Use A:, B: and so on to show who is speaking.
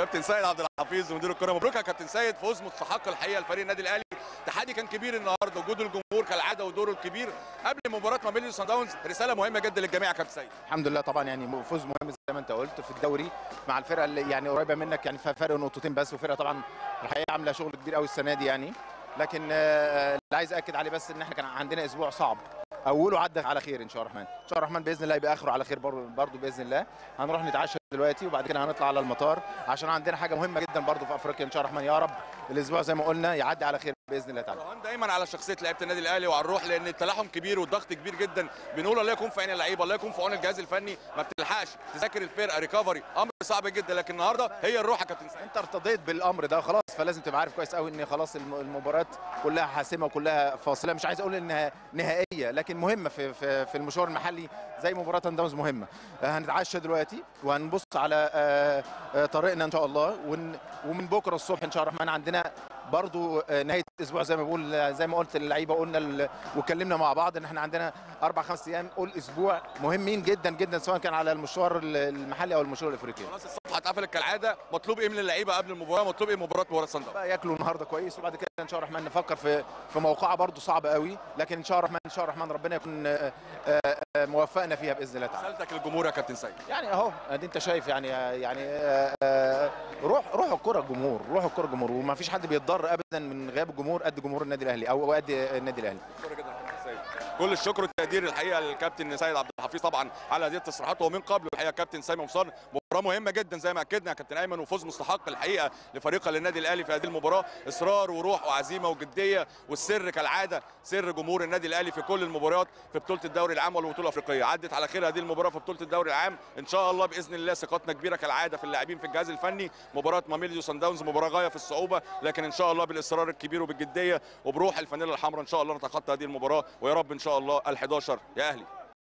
A: كابتن سيد عبد الحفيظ مدير الكره مبروك يا كابتن سيد فوز مستحق الحقيقه لفريق النادي الاهلي تحدي كان كبير النهارده وجود الجمهور كالعاده ودوره الكبير قبل مباراه مابيلي سان داونز رساله مهمه جدا للجميع يا كابتن سيد
B: الحمد لله طبعا يعني فوز مهم زي ما انت قلت في الدوري مع الفرقه اللي يعني قريبه منك يعني فيها فرق نقطتين بس وفرقه طبعا الحقيقه عامله شغل كبير قوي السنه دي يعني لكن آه، اللي عايز اكد عليه بس ان احنا كان عندنا اسبوع صعب اوله عدى على خير ان شاء الله الرحمن ان شاء الله الرحمن باذن الله يبقى اخره على خير برضه برضه باذن الله هنروح نتعشى دلوقتي وبعد كده هنطلع على المطار عشان عندنا حاجه مهمه جدا برضه في افريقيا ان شاء الله الرحمن يا رب الاسبوع زي ما قلنا يعدي على خير باذن الله تعالى
A: رهان دايما على شخصيه لعيبه النادي الاهلي وعلى الروح لان التلاحم كبير والضغط كبير جدا بنقول الله يكون في عين اللعيبه الله يكون في عون الجهاز الفني ما بتلحقش تذاكر الفرقه ريكفري امر صعب جدا لكن النهارده هي الروح يا كابتن سيد
B: انت ارتضيت بالامر ده خلاص فلازم تبقى عارف كويس قوي ان خلاص الم- المباراه كلها حاسمه وكلها فاصله مش عايز اقول انها نهائيه لكن مهمه في في, في المشوار المحلي زي مباراه سان داونز مهمه آه، هنتعشى دلوقتي وهنبص على آه، آه، طريقنا ان شاء الله ون- ومن بكره الصبح ان شاء الله الرحمن عندنا برضو آه، نهايه اسبوع زي ما بقول آه، زي ما قلت اللعيبه قلنا ال- واتكلمنا مع بعض ان احنا عندنا اربع خمس ايام قول اسبوع مهمين جدا جدا سواء كان على المشوار المحلي او المشوار الافريقي
A: خلاص الصفحه اتقفلت كالعاده مطلوب ايه من اللعيبه قبل المباراه مطلوب ايه مباراه مباراه سان داونز
B: بقى ياكلوا النهارده كويس وبعد كده ان شاء الله الرحمن نفكر في في موقعه برضو صعبه قوي لكن ان شاء الله الرحمن ان شاء الله الرحمن ربنا يكون آه، آه، آه، موفقنا فيها باذن الله تعالى
A: رسالتك للجمهور يا كابتن سيد
B: يعني اهو ادي انت شايف يعني يعني آه، آه، روح روح الكره الجمهور روح الكره الجمهور وما فيش حد بيتضر ابدا من غياب الجمهور قد جمهور النادي الاهلي او قد النادي الاهلي
A: شكرا جدا يا كابتن سيد كل الشكر والتقدير الحقيقه للكابتن سيد عبد الحفيظ طبعا على هذه التصريحات ومن قبل الحقيقه كابتن سامي مصار مباراه مهمه جدا زي ما اكدنا يا كابتن ايمن وفوز مستحق الحقيقه لفريق النادي الاهلي في هذه المباراه اصرار وروح وعزيمه وجديه والسر كالعاده سر جمهور النادي الاهلي في كل المباريات في بطوله الدوري العام والبطوله الافريقيه عدت على خير هذه المباراه في بطوله الدوري العام ان شاء الله باذن الله ثقتنا كبيره كالعاده في اللاعبين في الجهاز الفني مباراه ماميليو سان داونز مباراه غايه في الصعوبه لكن ان شاء الله بالاصرار الكبير وبالجديه وبروح الفانيلا الحمراء ان شاء الله نتخطى هذه المباراه ويا رب ان شاء الله ال11 يا اهلي